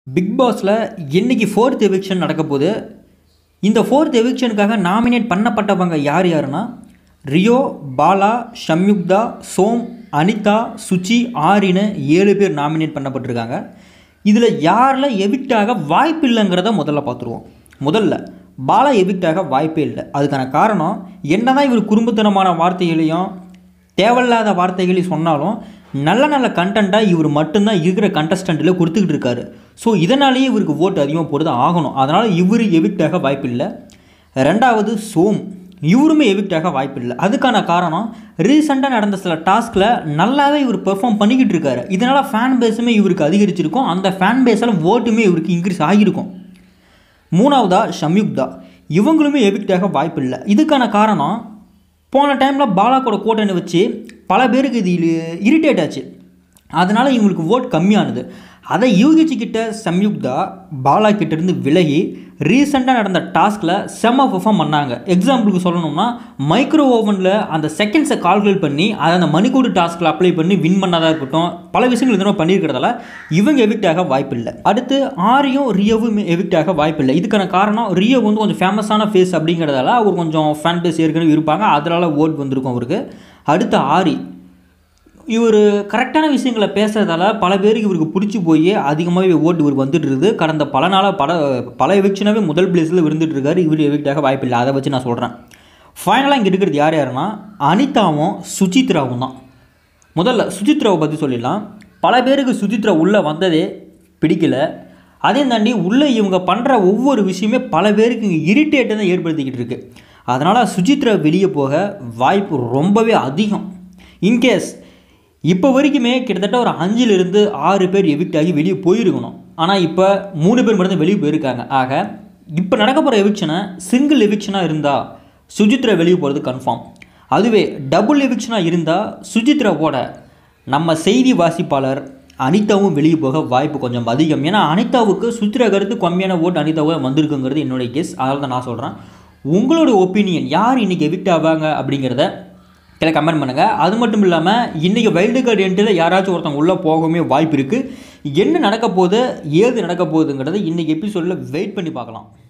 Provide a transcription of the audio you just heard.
big பாஸில் இன்னைக்கு fourth eviction நடக்க போகுது இந்த ஃபோர்த் எவிக்ஷனுக்காக நாமினேட் பண்ணப்பட்டவங்க யார் யாருன்னா ரியோ பாலா ஷம்யுக்தா சோம் அனிதா சுச்சி ஆரின்னு ஏழு பேர் நாமினேட் பண்ணப்பட்டிருக்காங்க இதில் யாரில் எவிக்ட் ஆக வாய்ப்பு இல்லைங்கிறத முதல்ல பார்த்துருவோம் முதல்ல பாலா எவிக்ட் ஆக வாய்ப்பே இல்லை அதுக்கான காரணம் என்னதான் இவர் குறும்புத்தனமான வார்த்தைகளையும் தேவையில்லாத வார்த்தைகளையும் சொன்னாலும் நல்ல நல்ல கண்டென்ட்டாக இவர் மட்டும்தான் இருக்கிற கண்டஸ்டண்ட்டில் கொடுத்துக்கிட்டு இருக்காரு ஸோ இதனாலேயே இவருக்கு ஓட்டு அதிகமாக போடுறது ஆகணும் அதனால் இவர் எவிக்ட் ஆக வாய்ப்பில்லை ரெண்டாவது சோம் இவருமே எவிக்ட் ஆக வாய்ப்பில்லை அதுக்கான காரணம் ரீசெண்டாக நடந்த சில டாஸ்கில் நல்லாவே இவர் பெர்ஃபார்ம் பண்ணிக்கிட்டு இருக்காரு இதனால் ஃபேன் பேஸுமே இவருக்கு அதிகரிச்சிருக்கும் அந்த ஃபேன் பேஸில் ஓட்டுமே இவருக்கு இன்க்ரீஸ் ஆகியிருக்கும் மூணாவதா ஷம்யுக்தா இவங்களுமே எவிக்ட் ஆக வாய்ப்பில்லை இதுக்கான காரணம் போன டைமில் பாலாக்கோட கோட்டைன்னு வச்சு பல பேருக்கு இது இரிட்டேட் ஆச்சு அதனால் இவங்களுக்கு ஓட் கம்மியானது அதை யூகிச்சுக்கிட்ட சம்யுக்தா பாலா கிட்டேருந்து விலகி ரீசெண்டாக நடந்த டாஸ்கில் செம்ம பெர்ஃபார்ம் பண்ணாங்க எக்ஸாம்பிளுக்கு சொல்லணும்னா மைக்ரோ ஓவனில் அந்த செகண்ட்ஸை கால்குலேட் பண்ணி அதை அந்த மணிக்கூடு டாஸ்கில் அப்ளை பண்ணி வின் பண்ணதாக இருக்கட்டும் பல விஷயங்கள் இதெல்லாம் பண்ணியிருக்கிறதால இவங்க எவிக்ட் ஆக வாய்ப்பில்லை அடுத்து ஆரியும் ரியோவும் எவிக்ட் ஆக வாய்ப்பில்லை இதுக்கான காரணம் ரியோ வந்து கொஞ்சம் ஃபேமஸான ஃபேஸ் அப்படிங்கிறதால அவர் கொஞ்சம் ஃபேன் பேஸ் ஏற்கனவே இருப்பாங்க அதனால் ஓட் வந்திருக்கும் அவருக்கு அடுத்து ஆரி இவர் கரெக்டான விஷயங்களை பேசுகிறதால பல பேருக்கு இவருக்கு பிடிச்சி போய் அதிகமாகவே ஓட்டு இவர் வந்துட்டு இருக்குது கடந்த பல நாளாக பல பல எவிக்ஷனாகவே முதல் பிளேஸில் இருந்துட்டு இருக்காரு இவர் எவிக்டாக வாய்ப்பில்லை அதை வச்சு நான் சொல்கிறேன் ஃபைனலாக இங்கே இருக்கிறது யார் யாருன்னா அனிதாவும் சுசித்ராவும் தான் முதல்ல சுசித்ராவை பற்றி சொல்லிடலாம் பல பேருக்கு சுசித்ரா உள்ளே வந்ததே பிடிக்கல அதையும் தாண்டி உள்ளே இவங்க பண்ணுற ஒவ்வொரு விஷயமே பல பேருக்கு இங்கே இரிட்டேட்டை தான் ஏற்படுத்திக்கிட்டு இருக்கு அதனால் சுசித்ரா வெளியே போக வாய்ப்பு ரொம்பவே அதிகம் இன்கேஸ் இப்போ வரைக்குமே கிட்டத்தட்ட ஒரு அஞ்சிலிருந்து ஆறு பேர் எவிக்ட் ஆகி வெளியே போயிருக்கணும் ஆனால் இப்போ மூணு பேர் மட்டும் வெளியே போயிருக்காங்க ஆக இப்போ நடக்க போகிற எவிக்ஷனை சிங்கிள் எவிக்ஷனாக இருந்தால் சுஜித்ரா வெளியே போகிறது கன்ஃபார்ம் அதுவே டபுள் எவிக்ஷனாக இருந்தால் சுஜித்ராவோட நம்ம செய்தி வாசிப்பாளர் அனிதாவும் வெளியே போக வாய்ப்பு கொஞ்சம் அதிகம் ஏன்னா அனிதாவுக்கு சுஜித்ரா கருத்து கம்மியான ஓட்டு அனிதாவுக்கு வந்திருக்குங்கிறது என்னுடைய கெஸ் அதனால தான் நான் சொல்கிறேன் உங்களோட ஒப்பீனியன் யார் இன்றைக்கி எவிக்ட் ஆவாங்க அப்படிங்கிறத கீழே கமெண்ட் பண்ணுங்கள் அது மட்டும் இல்லாமல் இன்றைக்கி வைல்டு கார்டு என்ட்ரியில் யாராச்சும் ஒருத்தவங்க உள்ளே போகவே வாய்ப்பு இருக்குது என்ன நடக்க போகுது ஏது நடக்க போகுதுங்கிறத இன்றைக்கி எபிசோடில் வெயிட் பண்ணி பார்க்கலாம்